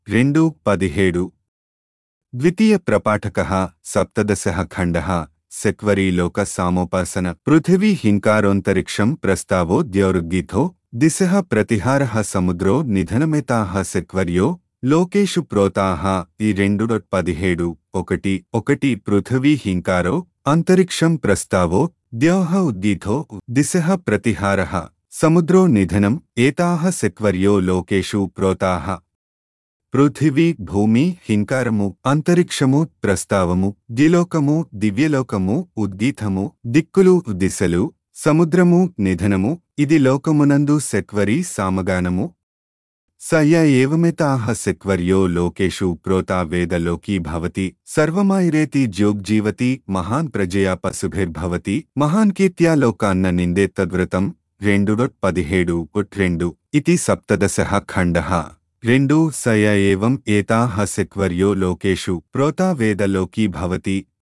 రెండు పదిహేడు ద్వితీయ ప్రపాఠక సప్తదశ ఖండ శక్వరీలోక సామోపాసన పృథివీ హింకారోంతరిక్షం ప్రస్తావో ద్యోరుగీథో దిశ ప్రతిహార సముద్రో నిధనమితా శక్వర్యో లోకేషు ప్రోతాహ ఈ రెండు డాట్ పదిహేడు ఒకటి ఒకటి పృథివీ హింకారో అంతరిక్షం ప్రస్తావో ద్యోహ ఉద్గీథో దిశ ప్రతిహార సముద్రో నిధనం ఏతాహ శక్వర్యో లోకేషు ప్రోతాహ పృథివీ భూమి హింకారము అంతరిక్షము ప్రస్తావము ద్విలోకము దివ్యలోకము ఉద్గీతము దిక్కులు దిశలు సముద్రము నిధనము ఇది లోకమునందు శక్వరి సామగానము సయ ఏవమితాహ శక్వర్యో లోకేషు ప్రోతా వేదలోకీ భవతి సర్వమాయిరేతి జ్యోగ్జీవతి మహాన్ ప్రజయా పశుభిర్భవతి మహాన్ కీర్త్యా లోకాన్న నిందే తద్వ్రతం రెండు డొట్ పదిహేడు ఉట్ రెండు ఇది సప్తదశ ఖండ రెండు సయ ఏవం ఏతాహ శక్వర్యో లోకేషు ప్రోతా వేదలోకీ భవతి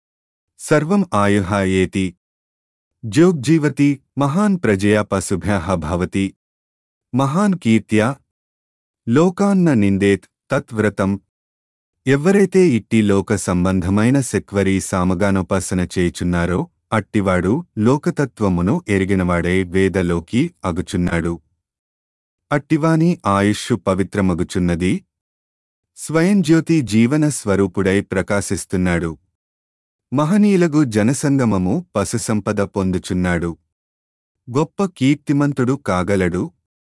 సర్వం ఆయుః ఏతి జ్యోగ్జీవతి మహాన్ ప్రజయా పశుభ్యః భవతి మహాన్ కీర్త్యా లోకాన్న నిందేత్ తత్వ్రతం ఎవ్వరైతే ఇట్టి లోక సంబంధమైన శక్వరీ సామగానోపాసన చేయుచున్నారో అట్టివాడు లోకతత్వమును ఎరిగినవాడే వేదలోకి అగుచున్నాడు అట్టివాని ఆయుష్షు పవిత్రమగుచున్నది స్వయం జ్యోతి జీవన స్వరూపుడై ప్రకాశిస్తున్నాడు మహనీయులగు జనసంగమము పశుసంపద పొందుచున్నాడు గొప్ప కీర్తిమంతుడు కాగలడు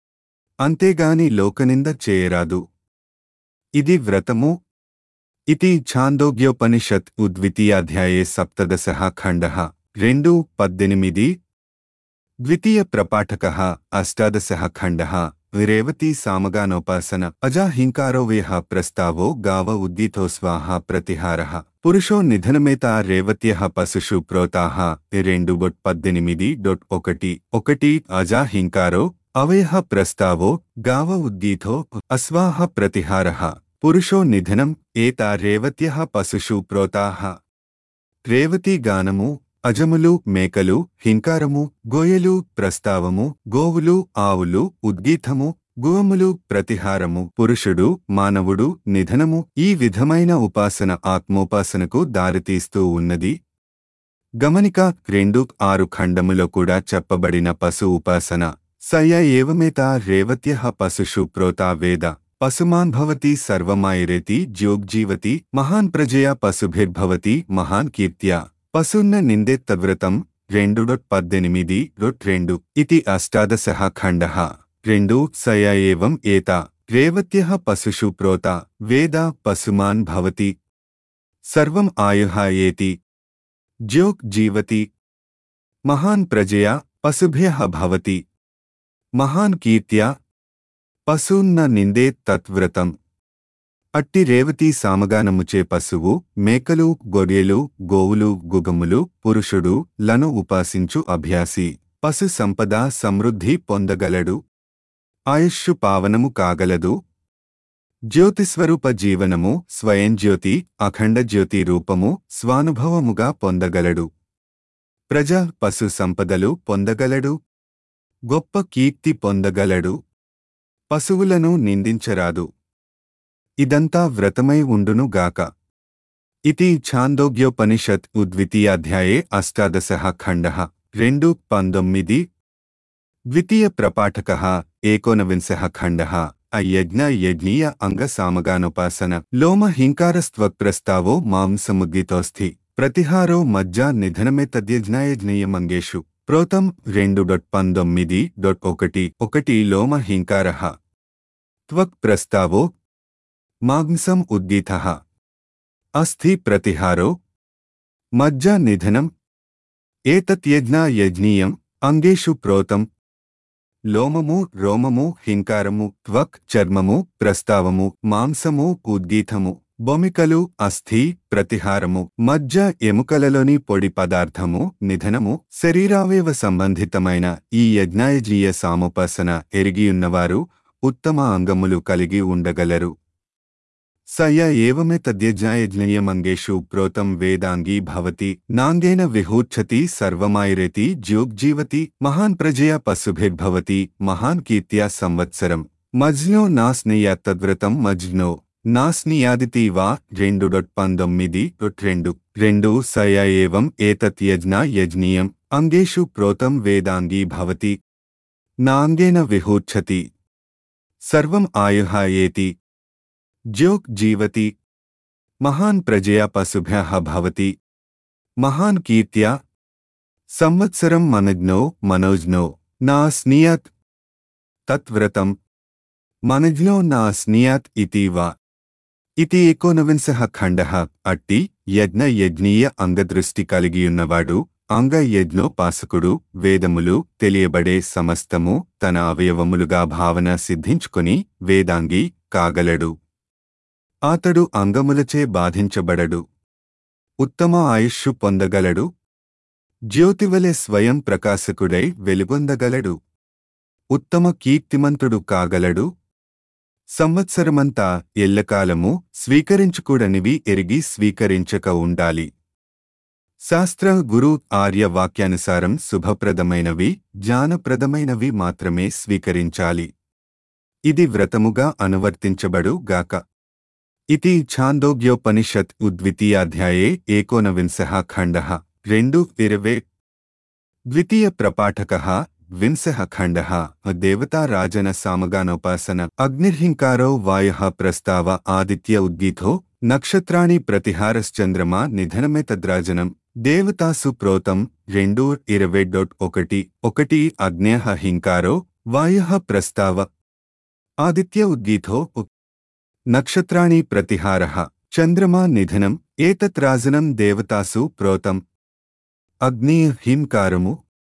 అంతేగాని లోకనింద చేయరాదు ఇది వ్రతము ఇది ఛాందోగ్యోపనిషత్ ఉద్వితీయాధ్యాయే సప్తదశ ఖండ రెండు పద్దెనిమిది ద్వితీయ ప్రపాఠక అష్టాదశ ఖండ రేవతీ సామగానోపాసన అజాహింకారో వేహ ప్రస్తావో గావ ఉద్దీతో స్వాహ ప్రతిహార పురుషో నిధనమేత రేవత్య పశుషు ప్రోతాహ రెండు డొట్ పద్దెనిమిది డొట్ ఒకటి ఒకటి అజాహింకారో అవయః ప్రస్తావో గావ ఉద్దీతో అస్వాహ ప్రతిహార పురుషో నిధనం ఏతా రేవత్య పశుషు ప్రోతాహ రేవతీ గానము అజములు మేకలు హింకారము గోయలు ప్రస్తావము గోవులు ఆవులు ఉద్గీతము గువములు ప్రతిహారము పురుషుడు మానవుడు నిధనము ఈ విధమైన ఉపాసన ఆత్మోపాసనకు దారితీస్తూ ఉన్నది గమనిక రెండు ఆరు ఖండములో కూడా చెప్పబడిన పశు ఉపాసన సయ ఏవమేత రేవత్య పశుషు ప్రోతా వేద పశుమాన్ భవతి సర్వమాయిరేతి జ్యోగ్జీవతి మహాన్ ప్రజయా పశుభిర్భవతి మహాన్ కీర్త్యా పశున్న నిందెత్తవ్రతం రెండు డొట్ పద్దెనిమిది డొట్ రెండు ఇది అష్టాదశ ఖండ రెండు సయ ఏవం ఏత రేవత్య పశుషు ప్రోత వేద పశుమాన్ భవతి సర్వం ఆయుః ఏతి జ్యోక్ జీవతి మహాన్ ప్రజయా పశుభ్యః భవతి మహాన్ కీర్త్యా పశూన్న నిందే తత్వ్రతం అట్టి రేవతి సామగానముచే పశువు మేకలు గొర్రెలు గోవులు గుగములు పురుషుడు లను ఉపాసించు అభ్యాసి పశు సంపద సమృద్ధి పొందగలడు ఆయుష్షు పావనము కాగలదు జ్యోతిస్వరూప జీవనము స్వయం జ్యోతి అఖండ జ్యోతి రూపము స్వానుభవముగా పొందగలడు ప్రజ పశు సంపదలు పొందగలడు గొప్ప కీర్తి పొందగలడు పశువులను నిందించరాదు ఇదంతా వ్రతమై ఉండును గాక ఇది ఛాందోగ్యోపనిషత్ ఉద్వితీయాధ్యాయే అష్టాదశ ఖండ రెండు పంతొమ్మిది ద్వితీయ ప్రపాఠక ఏకోనవింశ ఖండ అయజ్ఞ యజ్ఞీయ అంగ సామగానోపాసన లోమ హింకారస్త్వక్ప్రస్తావో మాంసముద్గితోస్థి ప్రతిహారో మజ్జా నిధనమే తద్యజ్ఞాయజ్ఞీయమంగేషు ప్రోతం రెండు డొట్ పంతొమ్మిది డొట్ ఒకటి ఒకటి లోమ హింకార త్వక్ ప్రస్తావో మాంసం ఉద్గీత అస్థి ప్రతిహారో మజ్జా నిధనం ఏతత్యజ్ఞా యజ్ఞీయం అంగేషు ప్రోతం లోమము రోమము హింకారము త్వక్ చర్మము ప్రస్తావము మాంసము ఉద్గీతము బొమికలు అస్థి ప్రతిహారము మజ్జ ఎముకలలోని పొడి పదార్థము నిధనము శరీరావయవ సంబంధితమైన ఈ యజ్ఞాయజీయ సామోపాసన ఎరిగియున్నవారు ఉత్తమ అంగములు కలిగి ఉండగలరు సయ ఏవమే తద్యజ్ఞాయజ్ఞయమంగేషు ప్రోతం వేదాంగీ భవతి నాంగేన విహూచ్చతి సర్వమాయిరేతి జ్యోగ్జీవతి మహాన్ ప్రజయా పశుభిర్భవతి మహాన్ కీర్త్యా సంవత్సరం మజ్నో నాస్నేయ తద్వ్రతం మజ్నో నాస్నియాదితి వా రెండు డొట్ పంతొమ్మిది డొట్ రెండు రెండు సయ ఏవం ఏతత్ యజ్ఞ యజ్ఞీయం అంగేషు ప్రోతం వేదాంగీ భవతి నాంగేన విహూర్ఛతి సర్వం ఆయుః ఏతి జ్యోక్ జీవతి మహాన్ ప్రజయా పశుభ్యః భవతి మహాన్ కీర్త్యా సంవత్సరం మనజ్ఞో మనోజ్ఞో నా స్నియత్ తత్వ్రతం మనజ్ఞో నా స్నియత్ ఇతి వా ఇది ఏకోనవింశః ఖండః అట్టి యజ్ఞ యజ్ఞీయ అంగదృష్టి కలిగియున్నవాడు అంగ యజ్ఞోపాసకుడు వేదములు తెలియబడే సమస్తము తన అవయవములుగా భావన సిద్ధించుకుని వేదాంగి కాగలడు అతడు అంగములచే బాధించబడడు ఉత్తమ ఆయుష్షు పొందగలడు జ్యోతివలె స్వయం ప్రకాశకుడై వెలుగొందగలడు ఉత్తమ కీర్తిమంతుడు కాగలడు సంవత్సరమంతా ఎల్లకాలము స్వీకరించుకూడనివి ఎరిగి స్వీకరించక ఉండాలి శాస్త్ర గురు ఆర్య వాక్యానుసారం శుభప్రదమైనవి జ్ఞానప్రదమైనవి మాత్రమే స్వీకరించాలి ఇది వ్రతముగా అనువర్తించబడు గాక ఇది ఛాందోగ్యోపనిషత్ ఉద్వితీయాధ్యాయే ఏకోనవింశः ఖండः రెండు ఇరవే ద్వితీయ ప్రపాఠకः వింశः ఖండः దేవతారాజన సామగానోపాసన అగ్నిర్హింకారో వాయః ప్రస్తావ ఆదిత్య ఉద్గీతో నక్షత్రాణి ప్రతిహారశ్చంద్రమా నిధనమే తద్రాజనం దేవతాసు ప్రోతం రెండు ఇరవై డొట్ ఒకటి ఒకటి అగ్నేహ హింకారో వాయః ప్రస్తావ ఆదిత్య ఉద్గీతో నక్షత్రాణి ప్రతిహారః చంద్రమా నిధనం ఏతత్ రాజనం దేవతాసు ప్రోతం అగ్ని హింకారము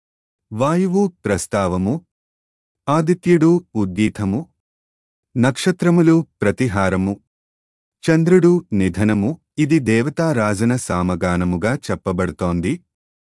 వాయువు ప్రస్తావము ఆదిత్యుడు ఉద్గీతము నక్షత్రములు ప్రతిహారము చంద్రుడు నిధనము ఇది దేవతారాజన సామగానముగా చెప్పబడుతోంది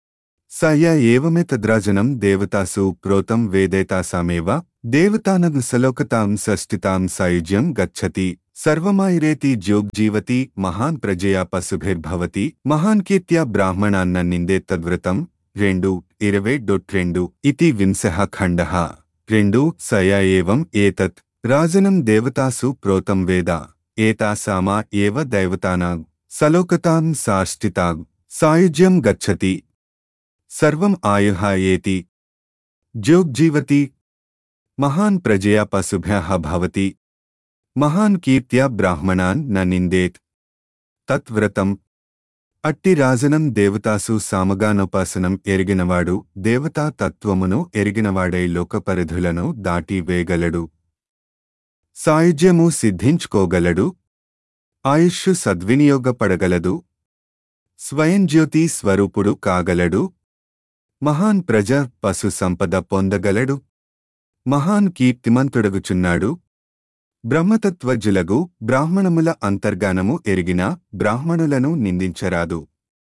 సయ ఏవమెతద్రాజనం దేవతాసు ప్రోతం వేదేతాసామేవ దేవతానం సలోకతాం షష్ఠితాం సాయుజ్యం గచ్చతి సర్వమాయిరేతి జ్యోగ్జీవతి మహాన్ ప్రజయా పశుభిర్భవతి మహాన్ కీర్త్యా బ్రాహ్మణాన్న నిందే తద్వ్రతం రెండు ఇరవై డొట్ రెండు ఇతి వింశః ఖండః రెండు సయ ఏవం ఏతత్ రాజనం దేవతాసు ప్రోతం వేద ఏతాసామా ఏవ దైవతానాం సలోకతాం సాష్టితాం సాయుజ్యం గచ్చతి సర్వం ఆయుః ఏతి జ్యోగ్జీవతి మహాన్ ప్రజయా పశుభ్యః భవతి మహాన్ కీర్త్యా బ్రాహ్మణాన్ న నిందేత్ తత్వ్రతం అట్టి రాజనం దేవతాసు సామగానోపాసనం ఎరిగినవాడు దేవతా తత్వమును ఎరిగినవాడై లోకపరిధులను దాటి వేగలడు సాయుజ్యము సిద్ధించుకోగలడు ఆయుష్షు సద్వినియోగపడగలదు స్వయం జ్యోతి స్వరూపుడు కాగలడు మహాన్ ప్రజ పశు సంపద పొందగలడు మహాన్ కీర్తిమంతుడగుచున్నాడు బ్రహ్మతత్వజులగు బ్రాహ్మణముల అంతర్గానము ఎరిగిన బ్రాహ్మణులను నిందించరాదు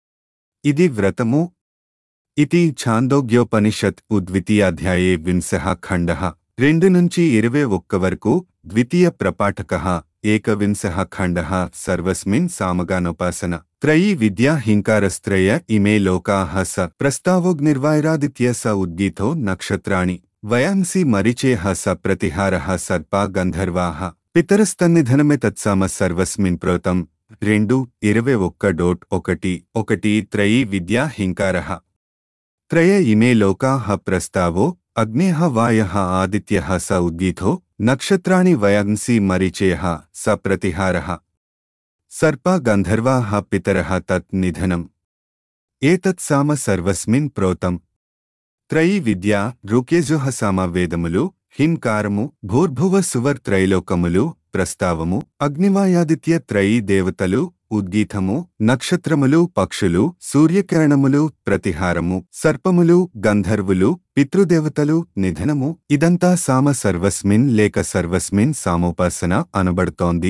ఇది వ్రతము ఇది ఛాందోగ్యోపనిషత్ ఉద్వితీయాధ్యాయే వింశః ఖండః రెండు నుంచి ఇరవై ఒక్క వరకు ద్వితీయ ప్రపాఠకः ఏకవింశः ఖండः సర్వస్మిన్ సామగానోపాసన త్రయీ విద్యా హింకారస్త్రయ ఇమే లోకాః స ప్రస్తావోగ్నిర్వైరాదిత్య స ఉద్గీతో నక్షత్రాణి వయాంసి మరిచేహ స ప్రతిహారః సర్పా గంధర్వాః పితరస్తన్నిధనమే తత్సామ సర్వస్మిన్ ప్రోతం రెండు ఇరవై ఒక్క డోట్ ఒకటి ఒకటి త్రయీ విద్యా హింకారః త్రయ ఇమే లోకాః ప్రస్తావో అగ్నేః వాయః ఆదిత్యః స ఉద్గీతో నక్షత్రాణి వయాంసి మరిచేహ స ప్రతిహారః సర్పా గంధర్వాः పితరः తత్ నిధనం ఏతత్సామ సర్వస్మిన్ ప్రోతం త్రయీ విద్యా రుకేజుహ సామ వేదములు హింకారము భూర్భువ సువర్ త్రైలోకములు ప్రస్తావము అగ్నివాయాదిత్య త్రయీ దేవతలు ఉద్గీతము నక్షత్రములు పక్షులు సూర్యకిరణములు ప్రతిహారము సర్పములు గంధర్వులు పితృదేవతలు నిధనము ఇదంతా సామ సర్వస్మిన్ లేక సర్వస్మిన్ సామోపాసన అనబడుతోంది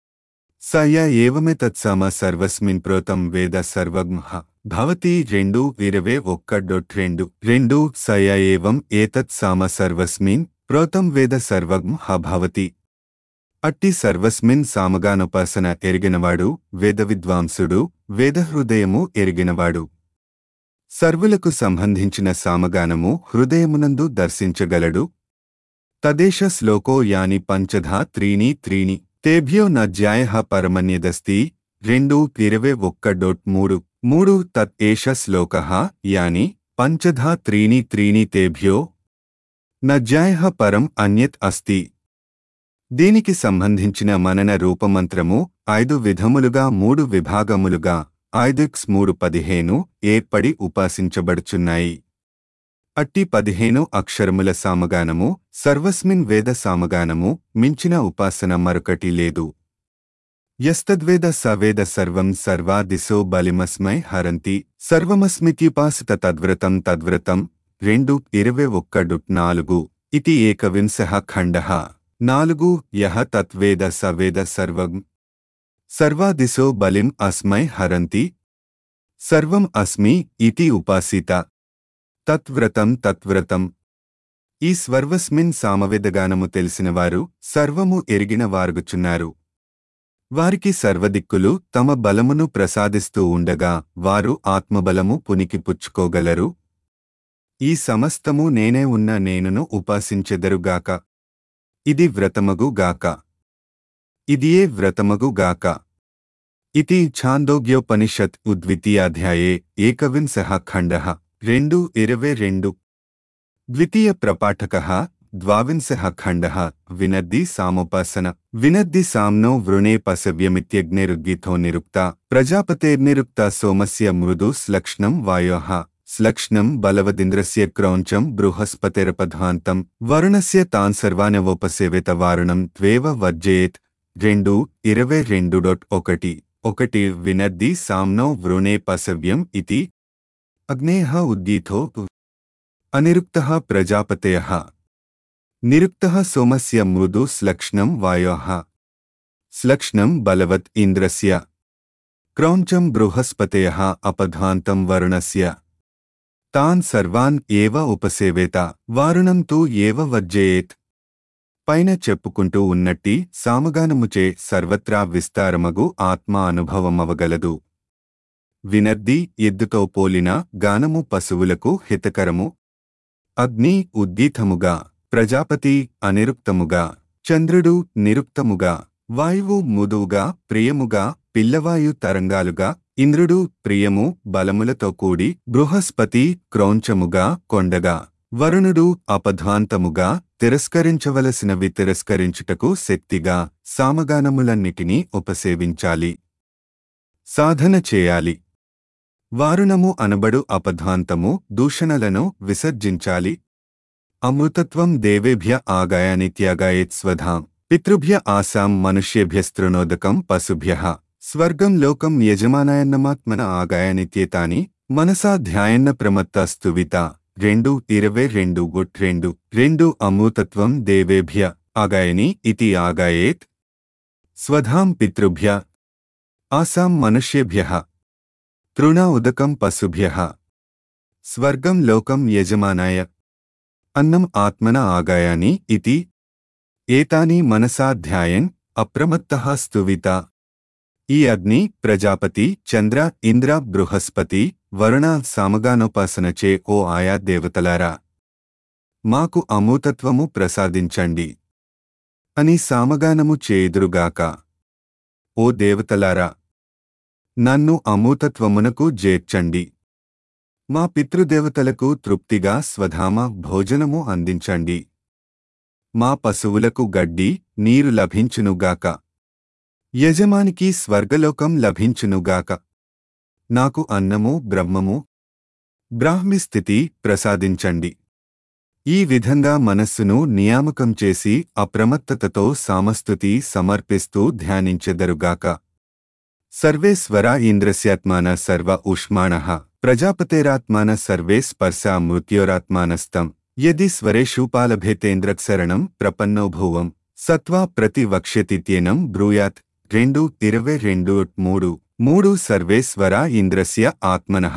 సయ ఏవమే తత్సామ సర్వస్మిన్ ప్రోతం వేద సర్వగ్మః భవతి రెండు ఇరవై ఒక్క డొట్ రెండు రెండు సయ ఏవం ఏతత్ సామ సర్వస్మిన్ ప్రోతం వేద సర్వగ్మః భవతి అట్టి సర్వస్మిన్ సామగానోపాసన ఎరిగినవాడు వేద విద్వాంసుడు వేదహృదయము ఎరిగినవాడు సర్వులకు సంబంధించిన సామగానము హృదయమునందు దర్శించగలడు తదేశ శ్లోకో యాని పంచధా త్రీణి త్రీణి తేభ్యో నజ్యాయ పరమన్యదస్తి రెండు ఇరవై ఒక్క డొట్ మూడు మూడు తత్ ఏష శ్లోక యాని పంచధా త్రీణి త్రీణి తేభ్యో నజ్యాయ పరం అన్యత్ అస్తి దీనికి సంబంధించిన మనన రూపమంత్రము ఐదు విధములుగా మూడు విభాగములుగా ఐదుక్స్ మూడు పదిహేను ఏర్పడి ఉపాసించబడుచున్నాయి అట్టి పదిహేను అక్షరముల సామగానము సర్వస్మిన్ వేద సామగానము మించిన ఉపాసన మరొకటి లేదు యస్తద్వేద సవేద సర్వం సర్వా దిశో బలిమస్మై హరంతి సర్వమస్మిత్యుపాసిత తద్వ్రతం తద్వ్రతం రెండు ఇరవై ఒక్కడు నాలుగు ఇది ఏకవింశ ఖండ నాలుగు యహ తత్వేద సవేద సర్వం సర్వా దిశో బలిం అస్మై హరంతి సర్వం అస్మి ఇతి ఉపాసిత తత్వ్రతం తత్వ్రతం ఈ స్వర్వస్మిన్ సామవేదగానము తెలిసినవారు సర్వము ఎరిగిన వారుగుచున్నారు వారికి సర్వదిక్కులు తమ బలమును ప్రసాదిస్తూ ఉండగా వారు ఆత్మబలము పునికి పుచ్చుకోగలరు ఈ సమస్తము నేనే ఉన్న నేనును ఉపాసించెదరుగాక ఇది వ్రతమగు గాక ఇదియే వ్రతమగు గాక ఇది ఛాందోగ్యోపనిషత్ ఉద్వితీయాధ్యాయే ఏకవింశ ఖండ రెండు ఇరవై రెండు ద్వితీయ ప్రపాఠక ద్వావింశ ఖండ వినద్ది సాముపాసన వినద్ది సామ్నో వృణే పసవ్యమిత్యగ్నిరుద్గీతో నిరుక్త ప్రజాపతేర్నిరుక్త సోమస్య మృదు స్లక్ష్ణం వాయోః స్లక్ష్ణం బలవదింద్రస్య క్రౌంచం బృహస్పతిరపధాంతం వరుణస్య తాన్ సర్వానవోపసేవేత వారుణం త్వేవ వర్జయేత్ రెండు ఇరవై రెండు డొట్ ఒకటి ఒకటి వినద్ది సామ్నో వృణే పసవ్యం ఇతి అగ్నేః ఉద్గీతో అనిరుక్తः ప్రజాపతయः నిరుక్తः సోమస్య మృదు స్లక్ష్ణం వాయోః స్లక్ష్ణం బలవత్ ఇంద్రస్య క్రౌంచం బృహస్పతయः అపధాంతం వరుణస్య తాన్ సర్వాన్ ఏవ ఉపసేవేత వారుణం తు ఏవ వర్జయేత్ పైన చెప్పుకుంటూ ఉన్నట్టి సామగానముచే సర్వత్రా విస్తారమగు ఆత్మ అనుభవమవగలదు వినర్ది ఎద్దుతో పోలిన గానము పశువులకు హితకరము అగ్ని ఉద్దీతముగా ప్రజాపతి అనిరుక్తముగా చంద్రుడు నిరుక్తముగా వాయువు ముదువుగా ప్రియముగా పిల్లవాయు తరంగాలుగా ఇంద్రుడు ప్రియము బలములతో కూడి బృహస్పతి క్రౌంచముగా కొండగా వరుణుడు అపధ్వాంతముగా తిరస్కరించవలసినవి తిరస్కరించుటకు శక్తిగా సామగానములన్నిటినీ ఉపసేవించాలి సాధన చేయాలి వారుణము అనబడు అపధ్వాంతము దూషణలను విసర్జించాలి అమృతత్వం దేవేభ్య ఆగాయానిత్యాగాయేత్ స్వధాం పితృభ్య ఆసాం మనుష్యేభ్యస్తృణోదకం పశుభ్య స్వర్గం లోకం యజమానాయన్నమాత్మన ఆగాయానిత్యేతాని మనసా ధ్యాయన్న ప్రమత్త స్తువిత రెండు ఇరవై రెండు గుట్ రెండు రెండు అమృతత్వం దేవేభ్య ఆగాయని ఇతి ఆగాయేత్ స్వధాం పితృభ్య ఆసాం మనుష్యేభ్య తృణ ఉదకం పశుభ్య స్వర్గం లోకం యజమానాయ అన్నం ఆత్మన ఆగాయాని ఇతి ఏతాని మనసా ధ్యాయన్ అప్రమత్తః స్తువిత ఈ అగ్ని ప్రజాపతి చంద్ర ఇంద్ర బృహస్పతి వరుణ సామగానోపాసనచే ఓ ఆయా దేవతలారా మాకు అమూతత్వము ప్రసాదించండి అని సామగానము చేయుదురుగాక ఓ దేవతలారా నన్ను అమూతత్వమునకు జేర్చండి మా పితృదేవతలకు తృప్తిగా స్వధామ భోజనము అందించండి మా పశువులకు గడ్డి నీరు లభించునుగాక యజమానికి స్వర్గలోకం లభించునుగాక నాకు అన్నము బ్రహ్మము బ్రాహ్మి స్థితి ప్రసాదించండి ఈ విధంగా మనస్సును నియామకం చేసి అప్రమత్తతతో సామస్తుతి సమర్పిస్తూ ధ్యానించెదరుగాక సర్వేశ్వర ఇంద్రస్యాత్మాన సర్వ ఉష్మాణ ప్రజాపతేరాత్మాన సర్వే స్పర్శా మృత్యోరాత్మానస్తం యది స్వరేషూపాలభేతేంద్రక్షరణం ప్రపన్నో భువం సత్వా ప్రతివక్ష్యతిత్యేనం బ్రూయాత్ రెండు ఇరవై రెండు మూడు మూడు సర్వేశ్వర ఇంద్రస్య ఆత్మనః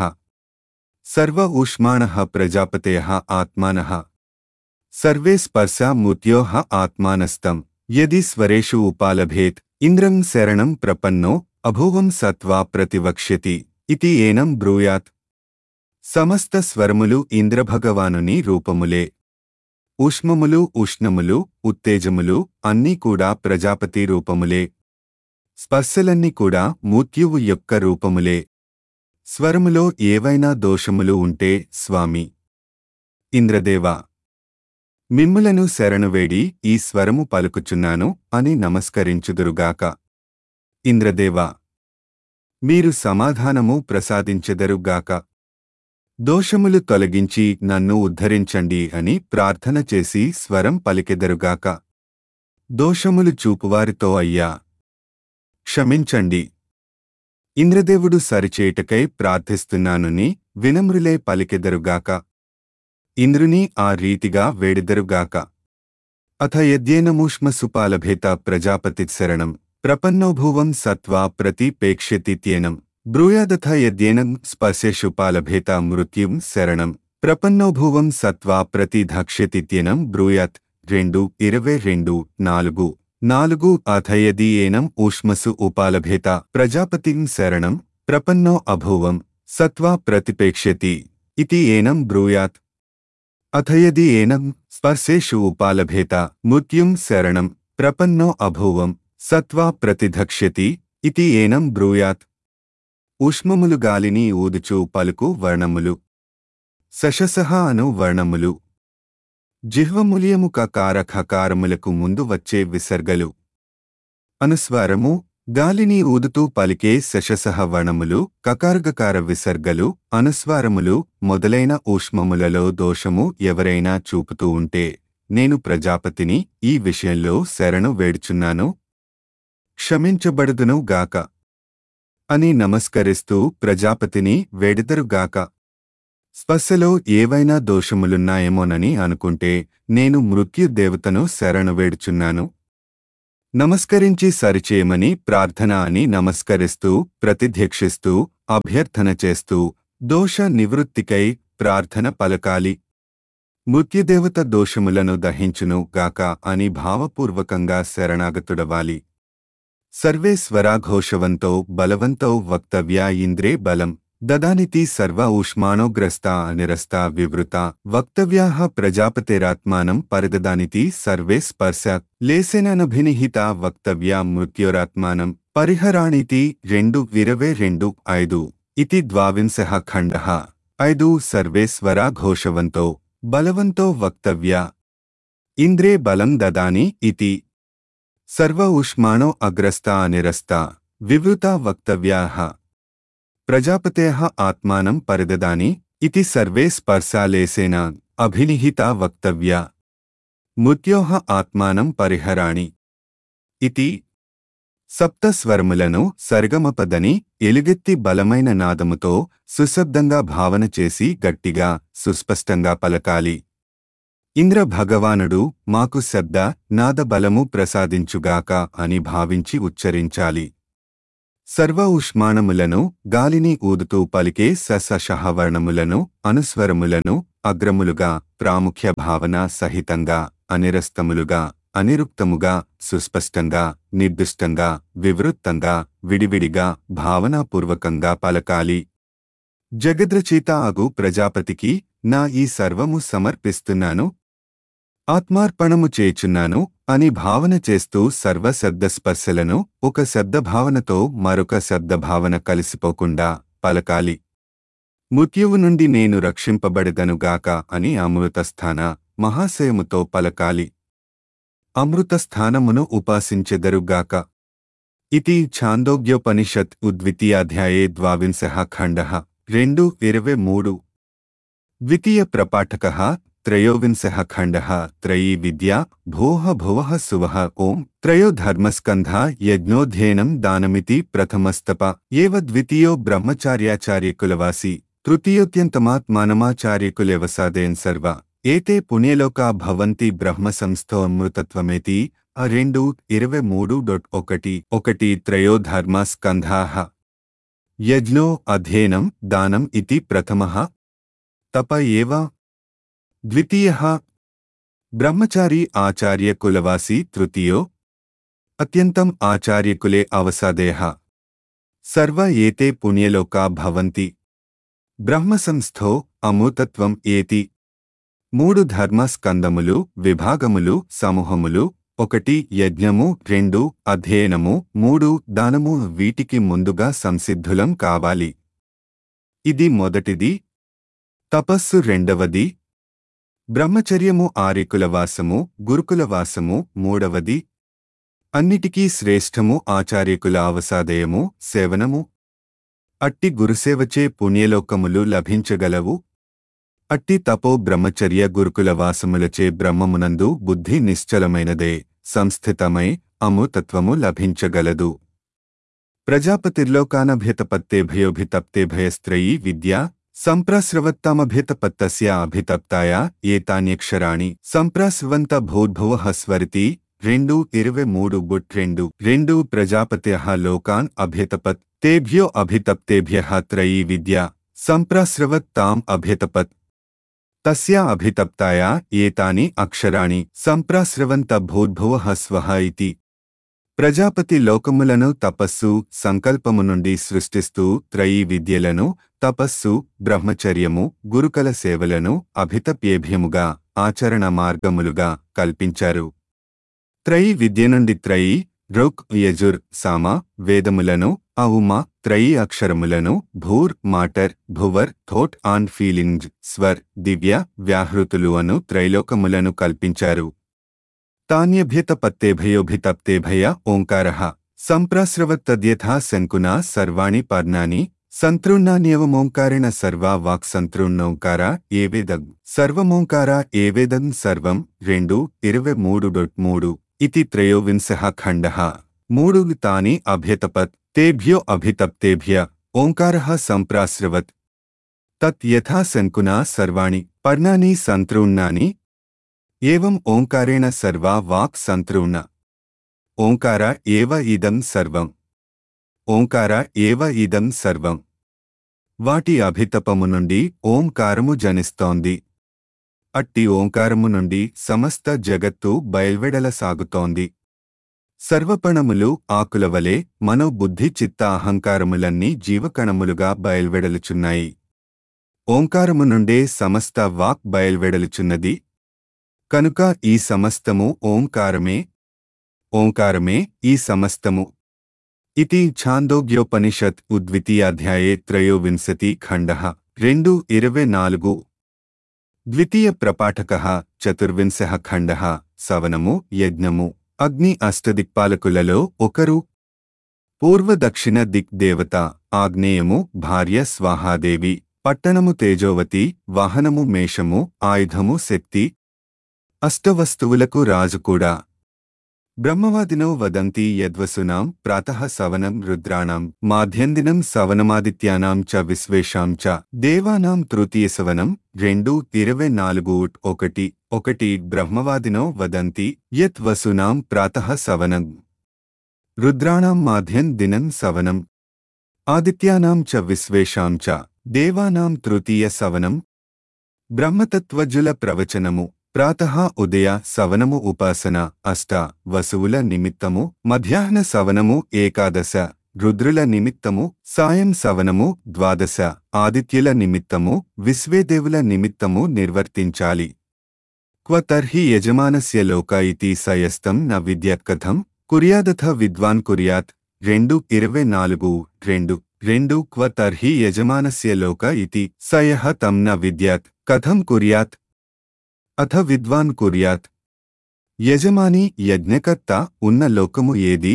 సర్వ ఊష్మాణః ప్రజాపతయః ఆత్మానః సర్వే స్పర్శా మూర్త్యోః ఆత్మానస్తం యది స్వరేషు ఉపాలభేత్ ఇంద్రం శరణం ప్రపన్నో అభూవం సత్వా ప్రతివక్ష్యతి ఇతి ఏనం బ్రూయాత్ సమస్త స్వరములు ఇంద్రభగవానుని రూపములే ఉష్మములు ఉష్ణములు ఉత్తేజములు అన్నీ కూడా ప్రజాపతి రూపములే స్పర్శలన్నీ కూడా మూత్యువు యొక్క రూపములే స్వరములో ఏవైనా దోషములు ఉంటే స్వామి ఇంద్రదేవా మిమ్ములను శరణువేడి ఈ స్వరము పలుకుచున్నాను అని నమస్కరించుదురుగాక ఇంద్రదేవా మీరు సమాధానము ప్రసాదించెదరుగాక దోషములు తొలగించి నన్ను ఉద్ధరించండి అని ప్రార్థన చేసి స్వరం పలికెదరుగాక దోషములు చూపువారితో అయ్యా క్షమించండి ఇంద్రదేవుడు సరిచేటకై ప్రార్థిస్తున్నానుని వినమ్రులే పలికెదరుగాక ఇంద్రుని ఆ రీతిగా వేడిదరుగాక అథ యద్యేనమూష్మ సుపాలభేత ప్రజాపతి శరణం ప్రపన్నోభువం సత్వా ప్రతిపేక్ష్యతిత్యేనం బ్రూయాదథ యద్యేనం స్పర్శేషు పాలభేత మృత్యుం శరణం ప్రపన్నోభువం సత్వా ప్రతిధక్ష్యతిత్యేనం బ్రూయాత్ రెండు ఇరవై రెండు నాలుగు నాలుగు అథయది ఏనం ఊష్మసు ఉపాలభేత ప్రజాపతిం శరణం ప్రపన్నో అభూవం సత్వా ప్రతిపేక్ష్యతి ఇతి ఏనం బ్రూయాత్ అథయది ఏనం స్పర్శేషు ఉపాలభేత మృత్యుం శరణం ప్రపన్నో అభూవం సత్వా ప్రతిధక్ష్యతి ఇతి ఏనం బ్రూయాత్ ఉష్మములు గాలిని ఊదుచు పలుకు వర్ణములు సశసహ అను వర్ణములు జిహ్వములియము కకార ఖకారములకు ముందు వచ్చే విసర్గలు అనుస్వారము గాలిని ఊదుతూ పలికే శశసహ వర్ణములు కకార్గకార విసర్గలు అనుస్వారములు మొదలైన ఊష్మములలో దోషము ఎవరైనా చూపుతూ ఉంటే నేను ప్రజాపతిని ఈ విషయంలో శరణు వేడుచున్నాను క్షమించబడుదును గాక అని నమస్కరిస్తూ ప్రజాపతిని వేడిదరుగాక స్పర్శలో ఏవైనా దోషములున్నాయేమోనని అనుకుంటే నేను మృత్యుదేవతను శరణు వేడుచున్నాను నమస్కరించి సరిచేయమని ప్రార్థన అని నమస్కరిస్తూ ప్రతిధ్యక్షిస్తూ అభ్యర్థన చేస్తూ దోష నివృత్తికై ప్రార్థన పలకాలి మృత్యుదేవత దోషములను దహించును గాక అని భావపూర్వకంగా శరణాగతుడవాలి సర్వే స్వరాఘోషవంతో బలవంతో వక్తవ్యా ఇంద్రే బలం దదానితి సర్వ ఊష్మాణోగ్రస్తా నిరస్తా వివృత వక్తవ్యాః ప్రజాపతేరాత్మానం పరిదదానితి సర్వే స్పర్శ లేసేనభినిహిత వక్తవ్యా మృత్యోరాత్మానం పరిహరాణితి రెండు ఇరవై రెండు ఐదు ఇతి ద్వావింశః ఖండః ఐదు సర్వే స్వరాఘోషవంతో బలవంతో వక్తవ్యా ఇంద్రే బలం దదాని ఇతి సర్వ ఉష్మాణో అగ్రస్తా నిరస్తా వివృతా వక్తవ్యాః ప్రజాపతేః ఆత్మానం పరిదదాని ఇతి సర్వే స్పర్శాలేసేన అభినిహితా వక్తవ్యా మృత్యోః ఆత్మానం పరిహరాణి ఇతి సప్తస్వరములను సరిగమపదని ఎలుగెత్తి బలమైన నాదముతో సుశబ్దంగా భావన చేసి గట్టిగా సుస్పష్టంగా పలకాలి ఇంద్ర భగవానుడు మాకు శబ్ద నాద బలము ప్రసాదించుగాక అని భావించి ఉచ్చరించాలి సర్వ ఉష్మాణములను గాలిని ఊదుతూ పలికే ససషహవర్ణములను అనుస్వరములను అగ్రములుగా ప్రాముఖ్య భావన సహితంగా అనిరస్తములుగా అనిరుక్తముగా సుస్పష్టంగా నిర్దిష్టంగా వివృత్తంగా విడివిడిగా భావనాపూర్వకంగా పలకాలి జగద్రచయిత అగు ప్రజాపతికి నా ఈ సర్వము సమర్పిస్తున్నాను ఆత్మార్పణము చేచున్నాను అని భావన చేస్తూ సర్వ శబ్దస్పర్శలను ఒక శబ్దభావనతో మరొక శబ్దభావన కలిసిపోకుండా పలకాలి మృత్యువు నుండి నేను రక్షింపబడదనుగాక అని అమృతస్థాన మహాశయముతో పలకాలి అమృతస్థానమును ఉపాసించెదరుగాక ఇతి ఛాందోగ్యోపనిషత్ ఉద్వితీయాధ్యాయే ద్వావింశః ఖండః రెండు ఇరవై మూడు ద్వితీయ ప్రపాఠకः త్రయోవింశः ఖండः త్రయీ విద్యా భోః భువः సువः ఓం త్రయో ధర్మస్కంధా యజ్ఞోధ్యయనం దానమితి ప్రథమస్తప ఏవ ద్వితీయో బ్రహ్మచార్యాచార్యకులవాసి తృతీయోత్యంతమాత్మానమాచార్యకులేవసాదేన్ సర్వ ఏతే పుణ్యలోకా భవంతి బ్రహ్మ సంస్థో అమృతత్వమేతి ఆ రెండు ఇరవై మూడు డొట్ ఒకటి ఒకటి త్రయో ధర్మ స్కంధాః యజ్ఞో అధ్యయనం దానం ఇతి ప్రథమః తప ఏవ ద్వితీయः బ్రహ్మచారీ ఆచార్య కులవాసి తృతీయో అత్యంతం ఆచార్యకులే అవసాదేహ సర్వ ఏతే పుణ్యలోకా భవంతి బ్రహ్మసంస్థో అమృతత్వం ఏతి మూడు ధర్మ స్కందములు విభాగములు సమూహములు ఒకటి యజ్ఞము రెండు అధ్యయనము మూడు దానము వీటికి ముందుగా సంసిద్ధులం కావాలి ఇది మొదటిది తపస్సు రెండవది బ్రహ్మచర్యము ఆర్యకులవాసము గురుకులవాసము మూడవది అన్నిటికీ శ్రేష్టము ఆచార్యకుల అవసాదయము సేవనము అట్టి గురుసేవచే పుణ్యలోకములు లభించగలవు అట్టి తపో బ్రహ్మచర్య గురుకుల వాసములచే బ్రహ్మమునందు బుద్ధి నిశ్చలమైనదే సంస్థితమై అమృతత్వము లభించగలదు ప్రజాపతిర్లోకానభ్యతపత్తేభయోభితప్తేభయస్త్రయీ విద్యా సంప్రాస్రవత్తామభ్యతపత్తస్య అభితప్తాయా ఏతాన్యక్షరాణి సంప్రాస్రవంత భూర్భువః స్వరితి రెండు ఇరవై మూడు బుట్ రెండు రెండు ప్రజాపత్య లోకాన్ అభ్యతపత్ తేభ్యో అభితప్తేభ్య త్రయీ విద్యా సంప్రాస్రవత్ తాం అభ్యతపత్ తస్యా అభితప్తాయా ఏతాని అక్షరాణి సంప్రాస్రవంత భూర్భువః స్వః ఇతి ప్రజాపతి లోకములను తపస్సు సంకల్పము నుండి సృష్టిస్తూ త్రయీ విద్యలను తపస్సు బ్రహ్మచర్యము గురుకల సేవలను అభితప్యేభ్యముగా ఆచరణ మార్గములుగా కల్పించారు త్రయీ విద్య నుండి త్రయీ రుక్ యజుర్ సామ వేదములను అవుమ త్రయీ అక్షరములను భూర్ మాటర్ భువర్ థోట్ ఆన్ ఫీలింగ్ స్వర్ దివ్య వ్యాహృతులు అను త్రైలోకములను కల్పించారు తాన్యభ్యతపత్తేభయోభితప్తేభయ ఓంకార సంప్రాస్రవత్తద్యథా శంకునా సర్వాణి పర్ణాని సంతృణ్ణాన్యవమోంకారేణ సర్వా వాక్ సంతృణ్ణోంకార ఏవేదం సర్వమోంకార ఏవేదం సర్వం రెండు ఇరవై మూడు డొట్ మూడు ఇతి త్రయోవింశ ఖండ మూడు తాని అభ్యతపత్ తేభ్యో అభితప్తేభ్య ఓంకార సంప్రాస్రవత్ తత్ యథా శంకునా సర్వాణి పర్ణాని సంతృణ్ణాని ఏవం ఓంకారేణ సర్వా వాక్ సంతృణ ఓంకార ఏవ ఇదం సర్వం ఓంకార ఏవ ఇదం సర్వం వాటి అభితపము నుండి ఓంకారము జనిస్తోంది అట్టి ఓంకారము నుండి సమస్త జగత్తు బయల్వెడల సాగుతోంది సర్వపణములు ఆకులవలే మనోబుద్ధి చిత్త అహంకారములన్నీ జీవకణములుగా బయల్వెడలుచున్నాయి ఓంకారము నుండే సమస్త వాక్ బయల్వెడలుచున్నది కనుక ఈ సమస్తము ఓంకారమే ఓంకారమే ఈ సమస్తము ఇతి ఛాందోగ్యోపనిషత్ ఉద్వితీయాధ్యాయే త్రయోవింశతి ఖండ రెండు ఇరవై నాలుగు ద్వితీయ ప్రపాఠక చతుర్వింశ ఖండ సవనము యజ్ఞము అగ్ని అష్టదిక్పాలకులలో ఒకరు పూర్వ దక్షిణ దిక్ దేవత ఆగ్నేయము భార్య స్వాహాదేవి పట్టణము తేజోవతి వాహనము మేషము ఆయుధము శక్తి అష్టవస్తువులకు రాజు కూడా బ్రహ్మవాదినో వదంతి యద్వసునాం ప్రాతః సవనం రుద్రాణం మాధ్యందినం సవనమాదిత్యానాం చ విశ్వేషాం చ దేవానాం తృతీయ సవనం రెండు ఇరవై నాలుగు ఒకటి ఒకటి బ్రహ్మవాదినో వదంతి యత్ వసునాం ప్రాతః సవనం రుద్రాణం మాధ్యం దినం సవనం ఆదిత్యానాం చ విశ్వేషాం చ దేవానాం తృతీయ సవనం బ్రహ్మతత్వజుల ప్రవచనము ప్రాతః ఉదయ సవనము ఉపాసన అష్ట వసువుల నిమిత్తము మధ్యాహ్న సవనము ఏకాదశ రుద్రుల నిమిత్తము సాయం సవనము ద్వాదశ ఆదిత్యుల నిమిత్తము విశ్వేదేవుల నిమిత్తము నిర్వర్తించాలి క్వ తర్హి యజమానస్య లోక ఇతి సయస్తం న విద్యత్ కథం కుర్యాదథ విద్వాన్ కుర్యాత్ రెండు ఇరవై నాలుగు రెండు రెండు క్వ తర్హి యజమానస్య లోక ఇతి సయః తం న విద్యాత్ కథం కుర్యాత్ అథ విద్వాన్ కుర్యాత్ యజమాని యజ్ఞకర్త ఉన్న లోకము ఏది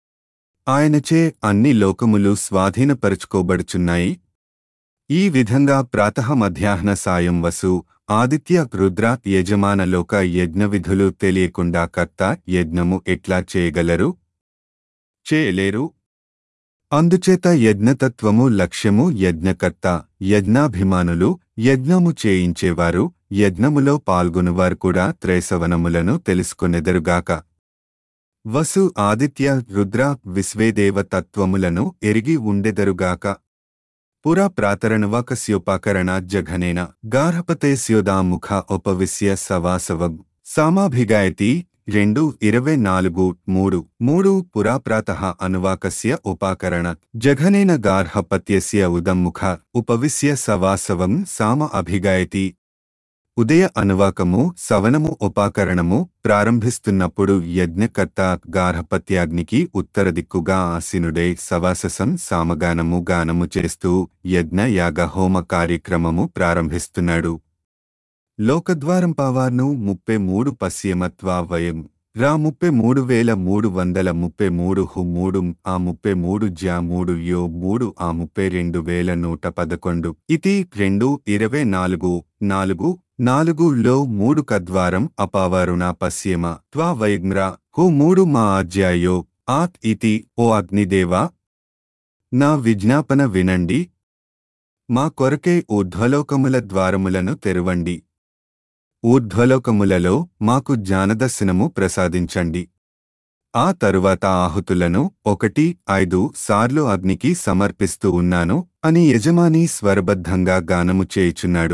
ఆయనచే అన్ని లోకములు స్వాధీనపరుచుకోబడుచున్నాయి ఈ విధంగా ప్రాతః మధ్యాహ్న సాయం వసు ఆదిత్య రుద్ర యజమాన లోక యజ్ఞ విధులు తెలియకుండా కర్త యజ్ఞము ఎట్లా చేయగలరు చేయలేరు అందుచేత యజ్ఞతత్వము లక్ష్యము యజ్ఞకర్త యజ్ఞాభిమానులు యజ్ఞము చేయించేవారు యజ్ఞములో పాల్గొనువారు కూడా త్రైసవనములను తెలుసుకొనెదరుగాక వసు ఆదిత్య రుద్ర విశ్వేదేవ తత్వములను ఎరిగి ఉండెదరుగాక పురా ప్రాతరణవకస్యోపాకరణాజ్జఘనేన గార్హపతేస్యోదాముఖ ఉపవిశ్య సవాసవం సామాభిగాయతి రెండు ఇరవై నాలుగు మూడు మూడు పురా ప్రాతః అనువాకస్య ఉపాకరణ జఘనేన గార్హపత్యస్య ఉదమ్ముఖ ఉపవిశ్య సవాసవం సామ అభిగాయతి ఉదయ అనువాకము సవనము ఉపాకరణము ప్రారంభిస్తున్నప్పుడు యజ్ఞకర్త గార్హపత్యాగ్నికి ఉత్తర దిక్కుగా ఆసీనుడై సవాససం సామగానము గానము చేస్తూ యజ్ఞ యాగ హోమ కార్యక్రమము ప్రారంభిస్తున్నాడు లోకద్వారం పావార్ను ముప్పై మూడు పశ్యమత్వా వయం రా ముప్పై మూడు వేల మూడు వందల ముప్పై మూడు హు మూడు ఆ ముప్పై మూడు జ్యా మూడు యో మూడు ఆ ముప్పై రెండు వేల నూట పదకొండు ఇది రెండు ఇరవై నాలుగు నాలుగు నాలుగులో మూడు కద్వారం అపావరుణ పశ్యమ త్వా వైగ్మ్రా హు మూడు మా ఆజ్యాయో ఆత్ ఇతి ఓ అగ్నిదేవా నా విజ్ఞాపన వినండి మా కొరకే ఊర్ధ్వలోకముల ద్వారములను తెరవండి ఊర్ధ్వలోకములలో మాకు జ్ఞానదర్శనము ప్రసాదించండి ఆ తరువాత ఆహుతులను ఒకటి ఐదు సార్లు అగ్నికి సమర్పిస్తూ ఉన్నాను అని యజమాని స్వరబద్ధంగా గానము చేయుచున్నాడు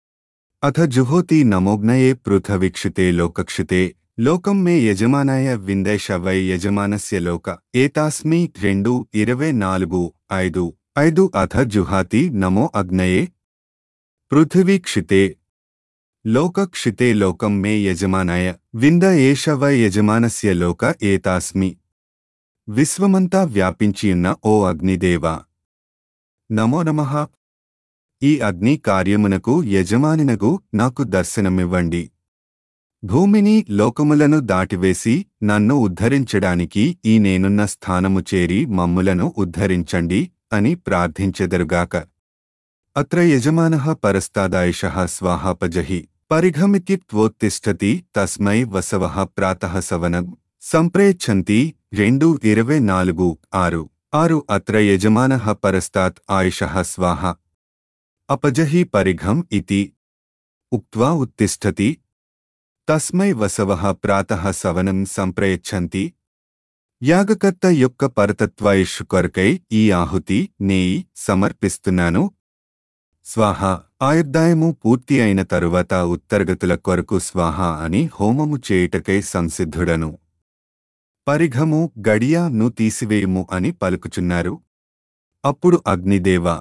అథ జుహోతి నమోగ్నయే పృథవిక్షితే లోకక్షితే లోకం మే యజమానాయ విందేశ వై యజమానస్య లోక ఏతాస్మి రెండు ఇరవై నాలుగు ఐదు ఐదు అథ జుహాతి నమో అగ్నయే పృథివీక్షితే లోకక్షితే లోకం మే యజమానాయ వింద ఏష వై యజమానస్య లోక ఏతాస్మి విశ్వమంతా వ్యాపించియున్న ఓ అగ్నిదేవా నమో నమః ఈ అగ్ని కార్యమునకు యజమానినగు నాకు దర్శనమివ్వండి భూమిని లోకములను దాటివేసి నన్ను ఉద్ధరించడానికి ఈ నేనున్న స్థానము చేరి మమ్ములను ఉద్ధరించండి అని ప్రార్థించెదరుగాక అత్ర యజమానః పరస్తాదాయషః స్వాహాపజహి పరిఘమిత్యుత్వోత్తిష్టతి తస్మై వసవః ప్రాతః సవనం సంప్రేచ్ఛంతి రెండు ఇరవై నాలుగు ఆరు ఆరు అత్ర యజమానః పరస్తాత్ ఆయుషః స్వాహ అపజహి పరిఘం ఇతి ఉక్త్వా ఉత్తిష్టతి తస్మై వసవః ప్రాతః సవనం సంప్రయచ్చంతి యాగకర్త యొక్క పరతత్వాయుష్ కొరకై ఈ ఆహుతి నేయి సమర్పిస్తున్నాను స్వాహ ఆయుర్దాయము పూర్తి అయిన తరువాత ఉత్తరగతుల కొరకు స్వాహ అని హోమము చేయుటకై సంసిద్ధుడను పరిఘము గడియాను తీసివేయుము అని పలుకుచున్నారు అప్పుడు అగ్నిదేవా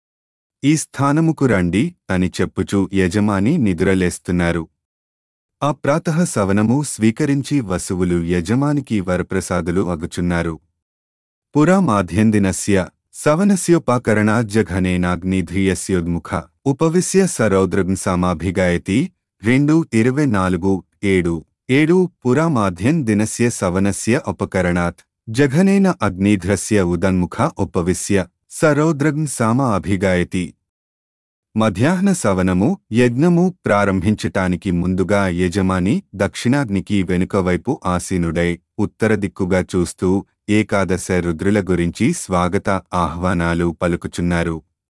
ఈ స్థానముకు రండి అని చెప్పుచు యజమాని నిదురలేస్తున్నారు ఆ ప్రాతః సవనము స్వీకరించి వసువులు యజమానికి వరప్రసాదులు అగుచున్నారు పురా మాధ్యందినస్య సవనస్యోపాకరణాజ్జఘనేనాగ్నిధ్రియస్యోద్ముఖ ఉపవిశ్య సరౌద్రం సమాభిగాయతి రెండు ఇరవై నాలుగు ఏడు ఏడు పురా మాధ్యం దినస్య సవనస్య ఉపకరణాత్ జఘనేన అగ్నిధ్రస్య ఉదన్ముఖ ఉపవిశ్య సరౌద్రం సామ అభిగాయతి మధ్యాహ్న సవనము యజ్ఞము ప్రారంభించటానికి ముందుగా యజమాని దక్షిణాగ్నికి వెనుకవైపు ఆసీనుడై ఉత్తర దిక్కుగా చూస్తూ ఏకాదశ రుద్రుల గురించి స్వాగత ఆహ్వానాలు పలుకుచున్నారు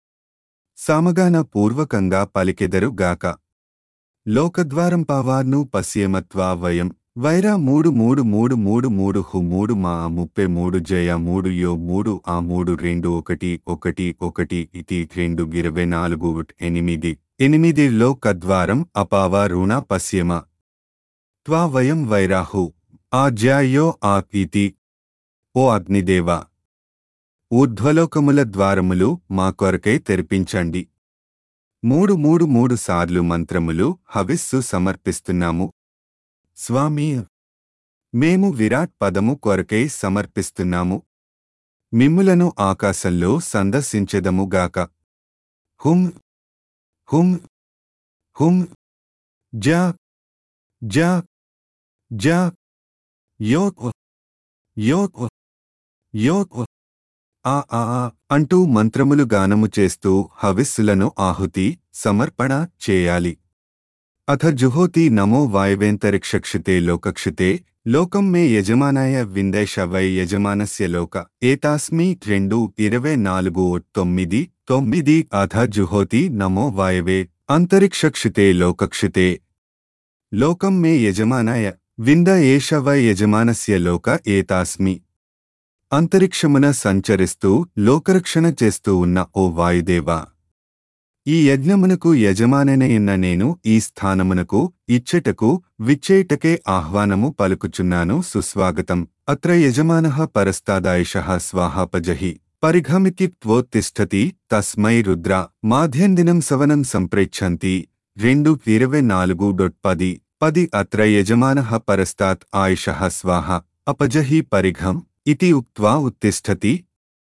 సామగాన పూర్వకంగా పలికెదరు గాక లోకద్వారం పావార్ను పశ్యేమత్వా వయం వైరా మూడు మూడు మూడు మూడు మూడు హు మూడు మా ముప్పై మూడు జయ మూడు యో మూడు ఆ మూడు రెండు ఒకటి ఒకటి ఒకటి ఇది రెండు ఇరవై నాలుగు ఎనిమిది ఎనిమిది లోకద్వారం అపావ రుణ పశ్యమ త్వా వయం వైరాహు ఆ జ్యాయో ఆ ఇతి ఓ అగ్నిదేవా ఊర్ధ్వలోకముల ద్వారములు మా కొరకై తెరిపించండి మూడు మూడు మూడు సార్లు మంత్రములు హవిస్సు సమర్పిస్తున్నాము స్వామి మేము విరాట్ పదము కొరకై సమర్పిస్తున్నాము మిమ్ములను ఆకాశంలో సందర్శించెదముగాక హుం హుం హుం జా జా జా యో యో యో ఆ ఆ ఆ అంటూ మంత్రములు గానము చేస్తూ హవిస్సులను ఆహుతి సమర్పణ చేయాలి అథ జుహోతి నమో వాయవేంతరిక్షక్షితే లోకక్షితే లోకం మే యజమానాయ విందేశ వై యజమానస్య లోక ఏతాస్మి రెండు ఇరవై నాలుగు తొమ్మిది తొమ్మిది అథ జుహోతి నమో వాయవే అంతరిక్షక్షితే లోకక్షితే లోకం మే యజమానాయ వింద ఏష వై యజమానస్య లోక ఏతాస్మి అంతరిక్షమున సంచరిస్తూ లోకరక్షణ చేస్తూ ఉన్న ఓ వాయుదేవా ఈ యజ్ఞమునకు యజమాననైన నేను ఈ స్థానమునకు ఇచ్చెటకు విచ్చేటకే ఆహ్వానము పలుకుచున్నాను సుస్వాగతం అత్ర యజమానః పరస్తాదాయుషః స్వాహాపజహి పరిఘమిత్యుత్వోత్తిష్టతి తస్మై రుద్ర మాధ్యందినం సవనం సంప్రేచ్ఛంతి రెండు ఇరవై నాలుగు డొట్ పది పది అత్ర యజమానః పరస్తాత్ ఆయుషః స్వాహ అపజహి పరిఘం ఇతి ఉక్త్వా ఉత్తిష్టతి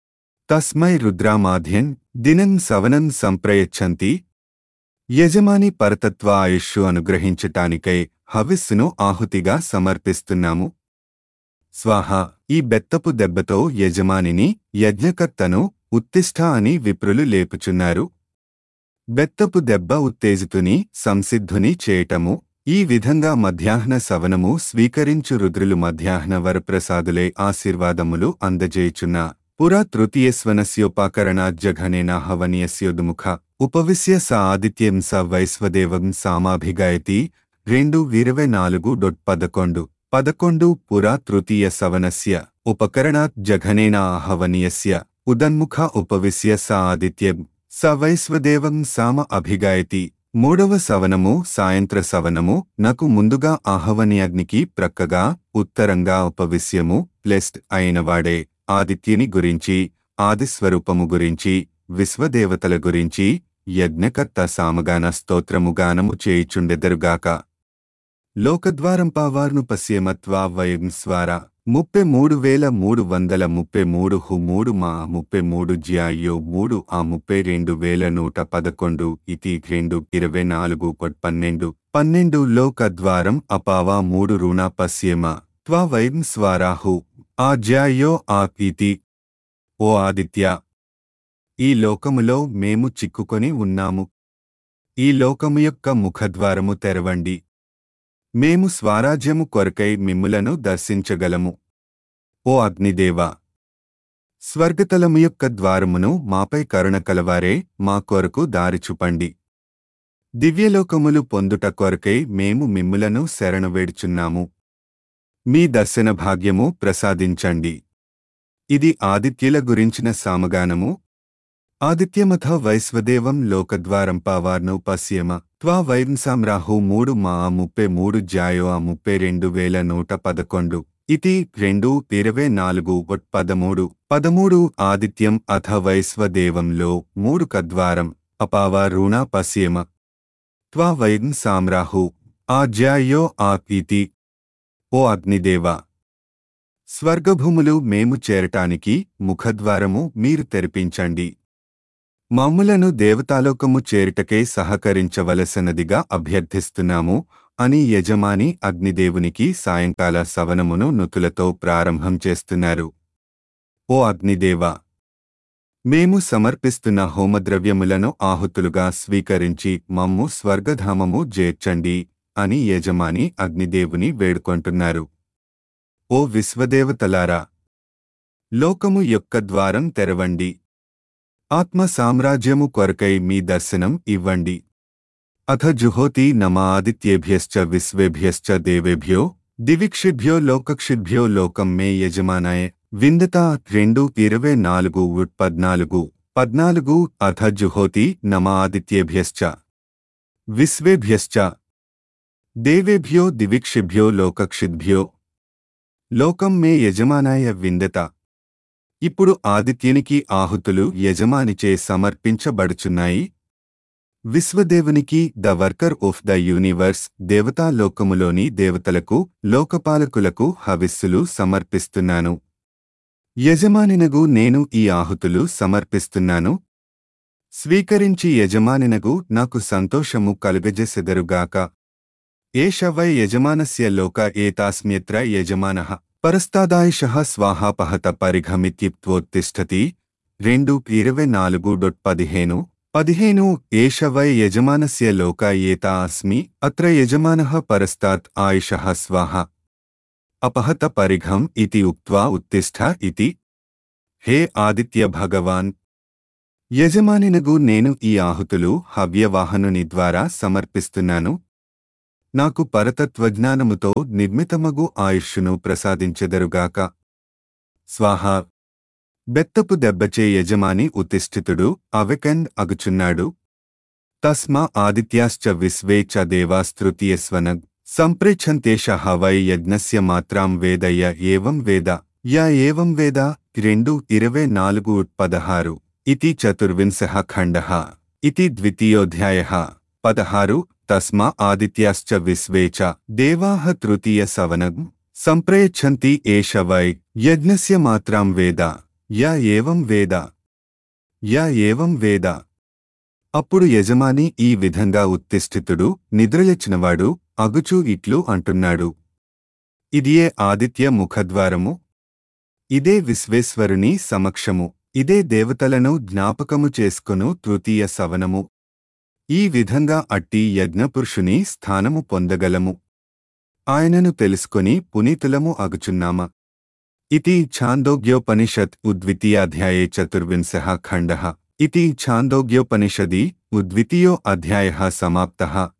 తస్మై రుద్రామాధ్యన్ దినం సవనం సంప్రయచ్చంతి యజమాని పరతత్వ ఆయుష్షు అనుగ్రహించటానికై హవిస్సును ఆహుతిగా సమర్పిస్తున్నాము స్వాహ ఈ బెత్తపు దెబ్బతో యజమానిని యజ్ఞకర్తను ఉత్తిష్ట అని విప్రులు లేపుచున్నారు బెత్తపు దెబ్బ ఉత్తేజితుని సంసిద్ధుని చేయటము ఈ విధంగా మధ్యాహ్న సవనము స్వీకరించు రుద్రులు మధ్యాహ్న వరప్రసాదులే ఆశీర్వాదములు అందజేయుచున్న పురా తృతీయస్వనస్యోపాకరణాజ్జఘనేన హవనీయస్యోదుముఖ ఉపవిశ్య స ఆదిత్యం స వైశ్వదేవం సామాభిగాయతి రెండు ఇరవై నాలుగు డొట్ పదకొండు పదకొండు పురా తృతీయ సవనస్య ఉపకరణాత్ జఘనేన ఆహవనీయస్య ఉదన్ముఖ ఉపవిశ్య స ఆదిత్యం స వైశ్వదేవం సామ అభిగాయతి మూడవ సవనము సాయంత్ర సవనము నకు ముందుగా ఆహవనీయాగ్నికి ప్రక్కగా ఉత్తరంగా ఉపవిశ్యము ప్లెస్ట్ అయినవాడే ఆదిత్యుని గురించి ఆదిస్వరూపము గురించి విశ్వదేవతల గురించి యజ్ఞకర్త సామగాన స్తోత్రము గానము చేయుచుండెదరుగాక లోకద్వారంపావార్ను పశ్యేమత్వా వయం స్వార ముప్పై మూడు వేల మూడు వందల ముప్పై మూడు హు మూడు మా ముప్పై మూడు జ్యాయో మూడు ఆ ముప్పై రెండు వేల నూట పదకొండు ఇతి రెండు ఇరవై నాలుగు కొట్ పన్నెండు పన్నెండు లోకద్వారం అపావా మూడు రుణ పశ్యేమ త్వా వయం స్వారాహు ఆ జ్యాయో ఆ ఇతి ఓ ఆదిత్య ఈ లోకములో మేము చిక్కుకొని ఉన్నాము ఈ లోకము యొక్క ముఖద్వారము తెరవండి మేము స్వరాజ్యము కొరకై మిమ్ములను దర్శించగలము ఓ అగ్నిదేవా స్వర్గతలము యొక్క ద్వారమును మాపై కరుణ కలవారే మా కొరకు దారి చూపండి దివ్యలోకములు పొందుట కొరకై మేము మిమ్ములను శరణవేడుచున్నాము మీ దర్శన భాగ్యము ప్రసాదించండి ఇది ఆదిత్యుల గురించిన సామగానము ఆదిత్యమథ వైశ్వదేవం లోకద్వారం పావార్ను పశ్యమ త్వా వైంసామ్రాహు మూడు మా ముప్పై మూడు జాయో ఆ ముప్పై రెండు వేల నూట పదకొండు ఇతి రెండు ఇరవై నాలుగు ఒట్ పదమూడు పదమూడు ఆదిత్యం అథ వైశ్వదేవంలో మూడు కద్వారం అపావ రుణ పశ్యమ త్వా వైంసామ్రాహు ఆ జాయో ఆ ఇతి ఓ అగ్నిదేవా స్వర్గభూములు మేము చేరటానికి ముఖద్వారము మీరు తెరిపించండి మమ్ములను దేవతాలోకము చేరుటకే సహకరించవలసినదిగా అభ్యర్థిస్తున్నాము అని యజమాని అగ్నిదేవునికి సాయంకాల సవనమును నుతులతో ప్రారంభం చేస్తున్నారు ఓ అగ్నిదేవా మేము సమర్పిస్తున్న హోమద్రవ్యములను ఆహుతులుగా స్వీకరించి మమ్ము స్వర్గధామము చేర్చండి అని యజమాని అగ్నిదేవుని వేడుకొంటున్నారు ఓ విశ్వదేవతలారా లోకము యొక్క ద్వారం తెరవండి ఆత్మ సామ్రాజ్యము కొరకై మీ దర్శనం ఇవ్వండి అథ జుహోతి నమ ఆదిత్యేభ్యశ్చ విశ్వేభ్యశ్చ దేవేభ్యో దివిక్షిభ్యో లోకక్షిభ్యో లోకం మే యజమానాయ విందత రెండు ఇరవై నాలుగు ఉట్ పద్నాలుగు పద్నాలుగు అథ జుహోతి నమ ఆదిత్యేభ్యశ్చ విశ్వేభ్యశ్చ దేవేభ్యో దివిక్షిభ్యో లోకక్షిభ్యో లోకం మే యజమానాయ విందత ఇప్పుడు ఆదిత్యునికి ఆహుతులు యజమానిచే సమర్పించబడుచున్నాయి విశ్వదేవునికి the worker of the universe దేవతాలోకములోని దేవతలకు లోకపాలకులకు హవిస్సులు సమర్పిస్తున్నాను యజమానినగు నేను ఈ ఆహుతులు సమర్పిస్తున్నాను స్వీకరించి యజమానినగు నాకు సంతోషము కలుగజెసెదరుగాక ఏష వై యజమానస్య లోక ఏతాస్మ్యత్ర యజమానః పరస్తాదాయిషః స్వాహాపహత పరిఘమిత్యుత్వోత్తిష్టతి రెండు ఇరవై నాలుగు డొట్ పదిహేను పదిహేను ఏష వై యజమానస్య లోక ఏతా అస్మి అత్ర యజమానః పరస్తాత్ ఆయుషః స్వాహ అపహత పరిఘం ఇతి ఉక్త్వా ఉత్తిష్ఠ ఇతి హే ఆదిత్య భగవాన్ యజమానినగు నేను ఈ ఆహుతులు హవ్యవాహనుని ద్వారా సమర్పిస్తున్నాను నాకు పరతత్వజ్ఞానముతో నిర్మితమగు ఆయుష్షును ప్రసాదించెదరుగాక స్వాహ బెత్తపు దెబ్బచే యజమాని ఉతిష్ఠితుడు అవెకండ్ అగుచున్నాడు తస్మా ఆదిత్యాశ్చ విశ్వే చ దేవాస్తృతీయస్వనగ్ సంప్రేక్షంతేష వై యజ్ఞస్య మాత్రాం వేదయ్య ఏవం వేద యా ఏవం వేద రెండు ఇరవై నాలుగు పదహారు ఇతి చతుర్వింశః ఖండః ఇతి ద్వితీయోధ్యాయः పదహారు తస్మా ఆదిత్యాశ్చ విశ్వే చ దేవాః తృతీయ సవనం సంప్రయచ్చంతి ఏష వై యజ్ఞస్య మాత్రాం వేద యా ఏవం వేద యా ఏవం వేద అప్పుడు యజమాని ఈ విధంగా ఉత్తిష్ఠితుడు నిద్రయచ్చినవాడు అగుచూ ఇట్లు అంటున్నాడు ఇదియే ఆదిత్య ముఖద్వారము ఇదే విశ్వేశ్వరుని సమక్షము ఇదే దేవతలను జ్ఞాపకము చేసుకొను తృతీయ సవనము ఈ విధంగా అట్టి యజ్ఞపురుషుని స్థానము పొందగలము ఆయనను తెలుసుకొని పునీతులము అగుచున్నామ ఇతి ఛాందోగ్యోపనిషత్ ఉద్వితీయాధ్యాయే చతుర్వింశः ఖండः इति छान्दोग्योपनिषदि उद्वितीयो अध्यायः समाप्तः